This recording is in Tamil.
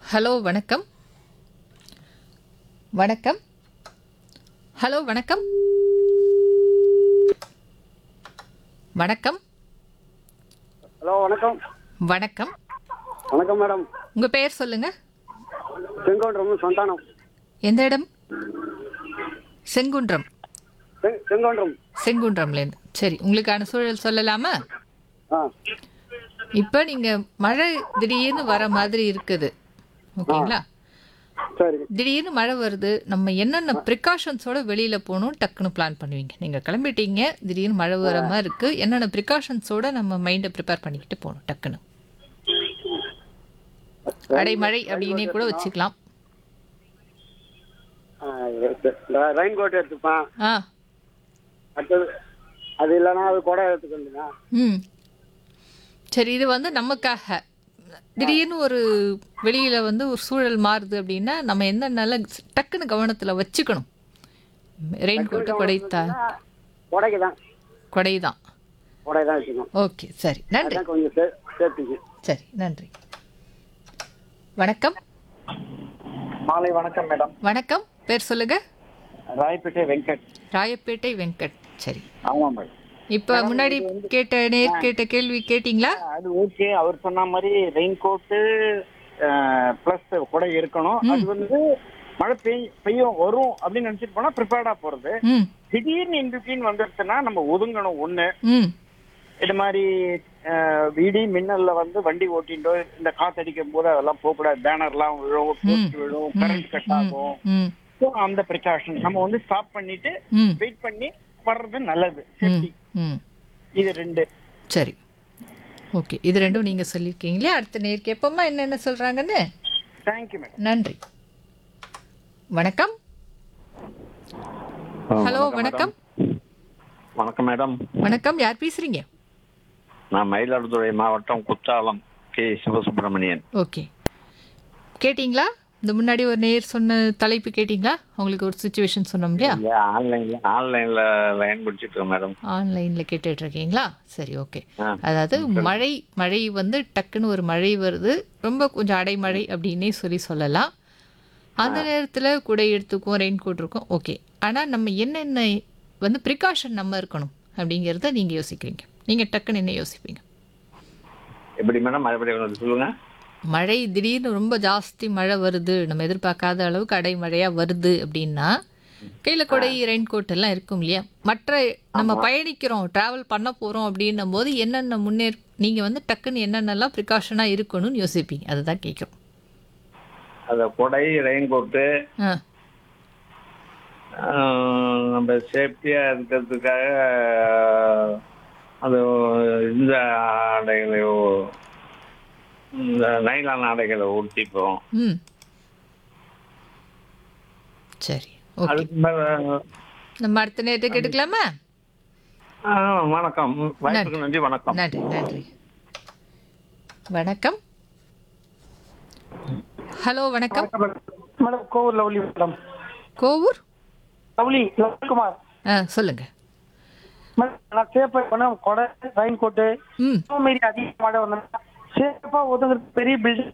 ஹலோ வணக்கம் வணக்கம் ஹலோ வணக்கம் வணக்கம் ஹலோ வணக்கம் வணக்கம் வணக்கம் மேடம் உங்கள் பெயர் சொல்லுங்க செங்கோன்றம் சந்தானம் எந்த இடம் செங்குன்றம் செ- செங்கோன்றம் செங்குன்றம்லேருந்து சரி உங்களுக்கான சூழல் சொல்லலாமா ஆ இப்போ நீங்கள் மழை திடீர்னு வர மாதிரி இருக்குது ஓகேங்களா சரி திடீர்னு மழை வருது நம்ம என்னென்ன ப்ரிகாஷன்ஸோட வெளியில் போகணும் டக்குன்னு பிளான் பண்ணுவீங்க நீங்கள் கிளம்பிட்டீங்க திடீர்னு மழை வர மாதிரி இருக்குது என்னென்ன ப்ரிகாஷன்ஸோட நம்ம மைண்டை ப்ரிப்பேர் பண்ணிக்கிட்டு போகணும் டக்குன்னு அடைமழை அப்படின்னே கூட வச்சுக்கலாம் ரெயின் கோட் எடுத்துப்பேன் ஆ அடுத்தது அது இல்லைன்னா அது குடை எடுத்துக்கணுங்க ம் சரி இது வந்து நமக்காக திடீர்னு ஒரு வெளியில் வந்து ஒரு சூழல் மாறுது அப்படின்னா நம்ம என்னென்ன டக்குன்னு கவனத்தில் வச்சுக்கணும் ரெயின் கோட்டு கொடைத்தா குடைக்கு தான் கொடை தான் குடை தான் வச்சுக்கணும் ஓகே சரி நன்றி அதான் கொஞ்சம் சே சேஃப்டிக்கு சரி நன்றி வணக்கம் மாலை வணக்கம் மேடம் வணக்கம் பேர் சொல்லுங்க ராயப்பேட்டை வெங்கட் ராயப்பேட்டை வெங்கட் சரி ஆமாம் மேடம் இப்போ முன்னாடி கேட்ட நேர் கேட்ட கேள்வி கேட்டிங்களா அது ஓகே அவர் சொன்ன மாதிரி ரெயின் கோட்டு ப்ளஸ் குடை இருக்கணும் அது வந்து மழை பெய் பெய்யும் வரும் அப்படின்னு நினைச்சிட்டு போனா ப்ரிப்பேர்டா போறது ம் திடீர்னு இன்பிட்வீன் வந்துருச்சுன்னா நம்ம ஒதுங்கணும் ஒண்ணு ம் இது மாதிரி அஹ், இடி மின்னல்ல வந்து வண்டி ஓட்டிட்டோ இந்த காத்தடிக்கும் போது அதெல்லாம் போகக்கூடாது பேனர்லாம் விழும் போஸ்ட் விழும் கரண்ட் கட் ஆகும் ம் So, அந்த ப்ரிகாஷன் நம்ம வந்து ஸ்டாப் பண்ணிட்டு ம் வெயிட் பண்ணி வர்றது நல்லது ம் சேஃப்டி ம் இது ரெண்டு சரி ஓகே இது ரெண்டும் நீங்கள் சொல்லியிருக்கீங்களே அடுத்த நேர் கேட்போமா என்னென்ன சொல்கிறாங்கன்னு தேங்க்யூ மேடம் நன்றி வணக்கம் ஹலோ வணக்கம் வணக்கம் மேடம் வணக்கம் யார் பேசுகிறீங்க நான் மயிலாடுதுறை மாவட்டம் குற்றாலம் கே சிவசுப்பிரமணியன் ஓகே கேட்டிங்களா இந்த முன்னாடி ஒரு நேர் சொன்ன தலைப்பு கேட்டிங்களா உங்களுக்கு ஒரு சுச்சுவேஷன் சொன்னோம் இல்லையா இல்ல ஆன்லைன்ல ஆன்லைன்ல லைன் பிடிச்சிட்டு இருக்கேன் மேடம் ஆன்லைனில் கேட்டுட்டு இருக்கீங்களா சரி ஓகே ஆ. அதாவது மழை மழை வந்து டக்குன்னு ஒரு மழை வருது ரொம்ப கொஞ்சம் அடைமழை அப்படின்னே சொல்லி சொல்லலாம் அந்த நேரத்தில் குடை எடுத்துக்கும் ரெயின் கோட் இருக்கும் ஓகே ஆனால் நம்ம என்னென்ன வந்து ப்ரிகாஷன் நம்ம இருக்கணும் அப்படிங்கிறத நீங்கள் யோசிக்கிறீங்க நீங்கள் டக்குன்னு என்ன யோசிப்பீங்க எப்படி மேடம் மறுபடியும் கொஞ்சம் சொல்லுங்க மழை திடீர்னு ரொம்ப ஜாஸ்தி மழை வருது நம்ம எதிர்பார்க்காத அளவுக்கு அடைமழையாக வருது அப்படின்னா கையில் கொடை ரெயின் கோட் எல்லாம் இருக்கும் இல்லையா மற்ற நம்ம பயணிக்கிறோம் ட்ராவல் பண்ண போகிறோம் அப்படின்னும் போது என்னென்ன முன்னேற் நீங்கள் வந்து டக்குன்னு என்னென்னலாம் ப்ரிகாஷனாக இருக்கணும்னு யோசிப்பீங்க அதுதான் கேட்குறோம் அந்த கொடை ரெயின் கோட்டு ஆ நம்ம சேஃப்டியா இருக்கிறதுக்காக அது இந்த ஆடைகளை ஓ- இந்த நைலான் ஆடைகளை உடுத்திப்போம் ம் சரி ஓகே அதுக்கு மேல நம்ம அடுத்த நேரத்துக்கு எடுக்கலாமா ஆ, வணக்கம் வாய்ப்புக்கு நன்றி வணக்கம் நன்றி நன்றி வணக்கம் ஹலோ வணக்கம் madam Kovur lovely madam Kovur lovely Lovekumar ஆ சொல்லுங்க மேடம் நான் சேஃபா பண்ண குடை ரெயின் கோட்டு ம் மாரி அதிக மழை வந்தா சேஃபா ஒதுங்குறது பெரிய பில்டிங்